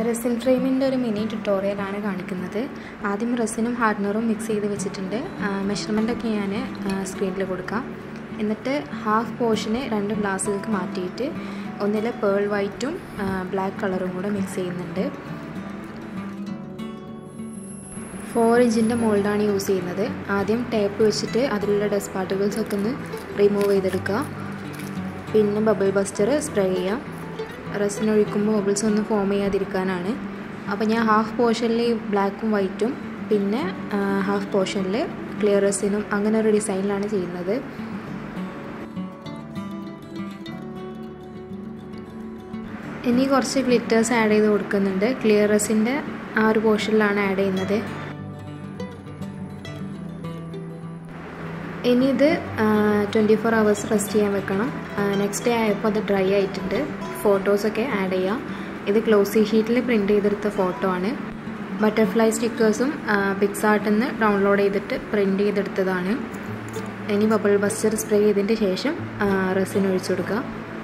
resin ഫ്രെയിമിൻ്റെ ഒരു mini ട്യൂട്ടോറിയലാണ് കാണിക്കുന്നത് ആദ്യം റെസിനും ഹാർഡ്നറും മിക്സ് ചെയ്ത് വെച്ചിട്ടുണ്ട് മെഷർമെൻ്റൊക്കെ ഞാൻ സ്ക്രീനിൽ കൊടുക്കാം എന്നിട്ട് ഹാഫ് പോർഷന് രണ്ട് ഗ്ലാസ്സുകൾക്ക് മാറ്റിയിട്ട് ഒന്നിലെ പേൾ വൈറ്റും ബ്ലാക്ക് കളറും കൂടെ മിക്സ് ചെയ്യുന്നുണ്ട് ഫോർ ഇഞ്ചിൻ്റെ മോൾഡാണ് യൂസ് ചെയ്യുന്നത് ആദ്യം ടേപ്പ് വെച്ചിട്ട് അതിലുള്ള ഡസ്റ്റ് പാർട്ടിക്കിൾസ് ഒക്കെ ഒന്ന് റിമൂവ് ചെയ്തെടുക്കുക പിന്നെ ബബിൾ ബസ്റ്റർ സ്പ്രേ ചെയ്യാം റെസിൻ ഒഴിക്കുമ്പോൾ ബബിൾസ് ഒന്നും ഫോം ചെയ്യാതിരിക്കാനാണ് അപ്പോൾ ഞാൻ ഹാഫ് പോർഷനിൽ ബ്ലാക്കും വൈറ്റും പിന്നെ ഹാഫ് പോർഷനിൽ ക്ലിയർ റെസിനും അങ്ങനെ ഒരു ഡിസൈനിലാണ് ചെയ്യുന്നത് ഇനി കുറച്ച് ഗ്ലിറ്റേഴ്സ് ആഡ് ചെയ്ത് കൊടുക്കുന്നുണ്ട് ക്ലിയർ റെസിൻ്റെ ആ ഒരു പോർഷനിലാണ് ആഡ് ചെയ്യുന്നത് ഇനി ഇത് ട്വൻറ്റി ഫോർ അവേഴ്സ് റെസ്റ്റ് ചെയ്യാൻ വെക്കണം നെക്സ്റ്റ് ഡേ ആയപ്പോൾ അത് ഡ്രൈ ആയിട്ടുണ്ട് ഫോട്ടോസൊക്കെ ആഡ് ചെയ്യാം ഇത് ഗ്ലോസി ഷീറ്റിൽ പ്രിൻ്റ് ചെയ്തെടുത്ത ഫോട്ടോ ആണ് ബട്ടർഫ്ലൈ സ്റ്റിക്കേഴ്സും പിക്സാർട്ടിൽ നിന്ന് ഡൗൺലോഡ് ചെയ്തിട്ട് പ്രിൻ്റ് ചെയ്തെടുത്തതാണ് ഇനി ബബിൾ ബസ്റ്റർ സ്പ്രേ ചെയ്തതിൻ്റെ ശേഷം റെസിൻ ഒഴിച്ചു കൊടുക്കുക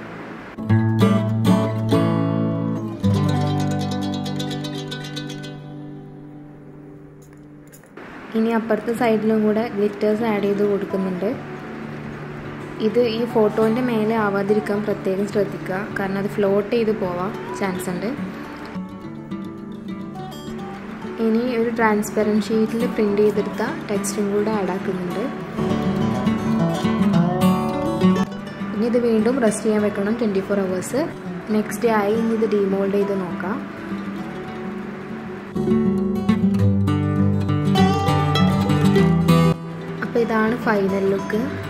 ഇനി അപ്പുറത്തെ സൈഡിലും കൂടെ ഗ്ലിറ്റേഴ്സ് ആഡ് ചെയ്ത് കൊടുക്കുന്നുണ്ട് ഇത് ഈ ഫോട്ടോൻ്റെ മേലെ ആവാതിരിക്കാൻ പ്രത്യേകം ശ്രദ്ധിക്കുക കാരണം അത് ഫ്ലോട്ട് ചെയ്ത് പോവാൻ ചാൻസ് ഉണ്ട് ഇനി ഒരു ട്രാൻസ്പെറൻറ്റ് ഷീറ്റിൽ പ്രിൻ്റ് ചെയ്തെടുത്ത ടെക്സ്റ്റും കൂടെ ആഡ് ആക്കുന്നുണ്ട് ഇനി ഇത് വീണ്ടും റെസ്റ്റ് ചെയ്യാൻ വെക്കണം twenty four hours next day ആയി ഇനി ഇത് ഡീമോൾഡ് ചെയ്ത് നോക്കാം അപ്പോൾ ഇതാണ് ഫൈനൽ ലുക്ക്